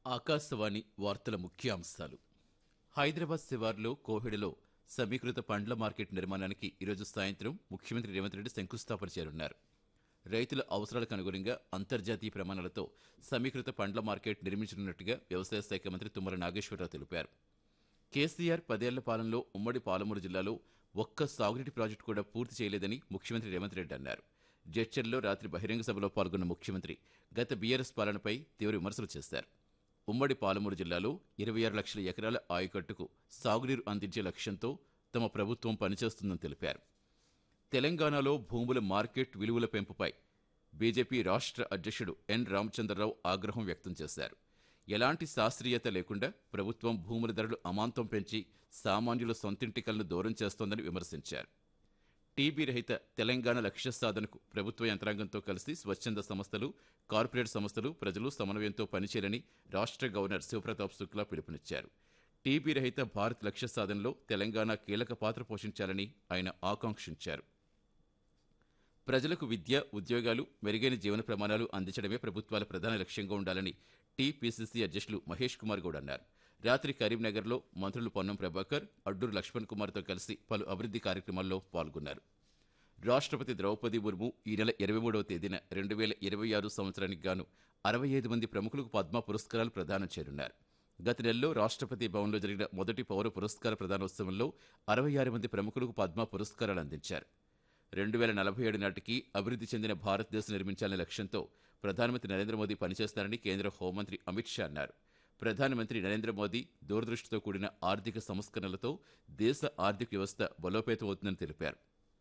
ఆకాశవాణి వార్తల ముఖ్యాంశాలు హైదరాబాద్ శివార్లో కోహెడలో సమీకృత పండ్ల మార్కెట్ నిర్మాణానికి ఈరోజు సాయంత్రం ముఖ్యమంత్రి రేవంత్ రెడ్డి శంకుస్థాపన చేయనున్నారు రైతుల అవసరాలకు అనుగుణంగా అంతర్జాతీయ ప్రమాణాలతో సమీకృత పండ్ల మార్కెట్ నిర్మించనున్నట్టుగా వ్యవసాయ శాఖ మంత్రి తుమ్మల నాగేశ్వరరావు తెలిపారు కేసీఆర్ పదేళ్ల పాలనలో ఉమ్మడి పాలమూరు జిల్లాలో ఒక్క సాగునీటి ప్రాజెక్టు కూడా పూర్తి చేయలేదని ముఖ్యమంత్రి రేవంత్ రెడ్డి అన్నారు జడ్చర్లో రాత్రి బహిరంగ సభలో పాల్గొన్న ముఖ్యమంత్రి గత బీఆర్ఎస్ పాలనపై తీవ్ర విమర్శలు చేశారు ఉమ్మడి పాలమూరు జిల్లాలో ఇరవై ఆరు లక్షల ఎకరాల ఆయకట్టుకు సాగునీరు అందించే లక్ష్యంతో తమ ప్రభుత్వం పనిచేస్తుందని తెలిపారు తెలంగాణలో భూముల మార్కెట్ విలువల పెంపుపై బీజేపీ రాష్ట్ర అధ్యక్షుడు ఎన్ రామచంద్రరావు ఆగ్రహం వ్యక్తం చేశారు ఎలాంటి శాస్త్రీయత లేకుండా ప్రభుత్వం భూముల ధరలు అమాంతం పెంచి సామాన్యుల సొంతింటికలను దూరం చేస్తోందని విమర్శించారు టీబీ రహిత తెలంగాణ లక్ష్య సాధనకు ప్రభుత్వ యంత్రాంగంతో కలిసి స్వచ్ఛంద సంస్థలు కార్పొరేట్ సంస్థలు ప్రజలు సమన్వయంతో పనిచేయాలని రాష్ట్ర గవర్నర్ శివప్రతాప్ శుక్లా పిలుపునిచ్చారు టీబీ రహిత భారత్ లక్ష్య సాధనలో తెలంగాణ కీలక పాత్ర పోషించాలని ఆయన ఆకాంక్షించారు ప్రజలకు విద్య ఉద్యోగాలు మెరుగైన జీవన ప్రమాణాలు అందించడమే ప్రభుత్వాల ప్రధాన లక్ష్యంగా ఉండాలని టీపీసీసీ అధ్యక్షులు మహేష్ కుమార్ గౌడ్ అన్నారు రాత్రి కరీంనగర్లో మంత్రులు పొన్నం ప్రభాకర్ అడ్డూరు లక్ష్మణ్ కుమార్తో కలిసి పలు అభివృద్ధి కార్యక్రమాల్లో పాల్గొన్నారు రాష్ట్రపతి ద్రౌపది ముర్ము ఈ నెల ఇరవై మూడవ తేదీన రెండు వేల ఇరవై ఆరు సంవత్సరానికి గాను అరవై ఐదు మంది ప్రముఖులకు పద్మ పురస్కారాలు ప్రదానం చేయనున్నారు గత నెలలో రాష్ట్రపతి భవన్లో జరిగిన మొదటి పౌర పురస్కార ప్రదానోత్సవంలో అరవై ఆరు మంది ప్రముఖులకు పద్మ పురస్కారాలు అందించారు రెండు వేల నలభై ఏడు నాటికి అభివృద్ధి చెందిన భారతదేశం నిర్మించాలనే లక్ష్యంతో ప్రధానమంత్రి నరేంద్ర మోదీ పనిచేస్తారని కేంద్ర హోంమంత్రి అమిత్ షా అన్నారు ప్రధానమంత్రి నరేంద్ర మోదీ దూరదృష్టితో కూడిన ఆర్థిక సంస్కరణలతో దేశ ఆర్థిక వ్యవస్థ బలోపేతం అవుతుందని తెలిపారు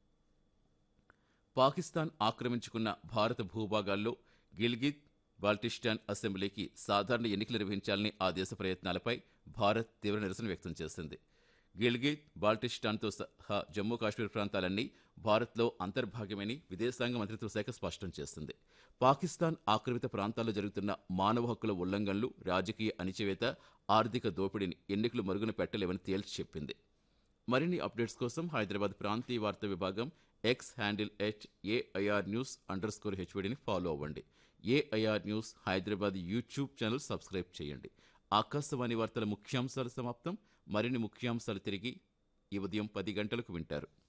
పాకిస్తాన్ ఆక్రమించుకున్న భారత భూభాగాల్లో గిల్గిత్ బాల్టిస్టాన్ అసెంబ్లీకి సాధారణ ఎన్నికలు నిర్వహించాలని ఆ దేశ ప్రయత్నాలపై భారత్ తీవ్ర నిరసన వ్యక్తం చేసింది గిల్గిత్ బాల్టిస్టాన్తో సహా జమ్మూ కాశ్మీర్ ప్రాంతాలన్నీ భారత్లో అంతర్భాగమని విదేశాంగ మంత్రిత్వ శాఖ స్పష్టం చేసింది పాకిస్తాన్ ఆక్రమిత ప్రాంతాల్లో జరుగుతున్న మానవ హక్కుల ఉల్లంఘనలు రాజకీయ అణిచివేత ఆర్థిక దోపిడీని ఎన్నికలు మరుగున పెట్టలేవని తేల్చి చెప్పింది మరిన్ని అప్డేట్స్ కోసం హైదరాబాద్ ప్రాంతీయ వార్తా విభాగం X handle H AIR news underscore హెచ్వడిని ఫాలో అవ్వండి AIR news Hyderabad YouTube channel subscribe చేయండి ఆకాశవాణి వార్తల ముఖ్యాంశాలు సమాప్తం మరిన్ని ముఖ్యాంశాలు తిరిగి ఈ ఉదయం పది గంటలకు వింటారు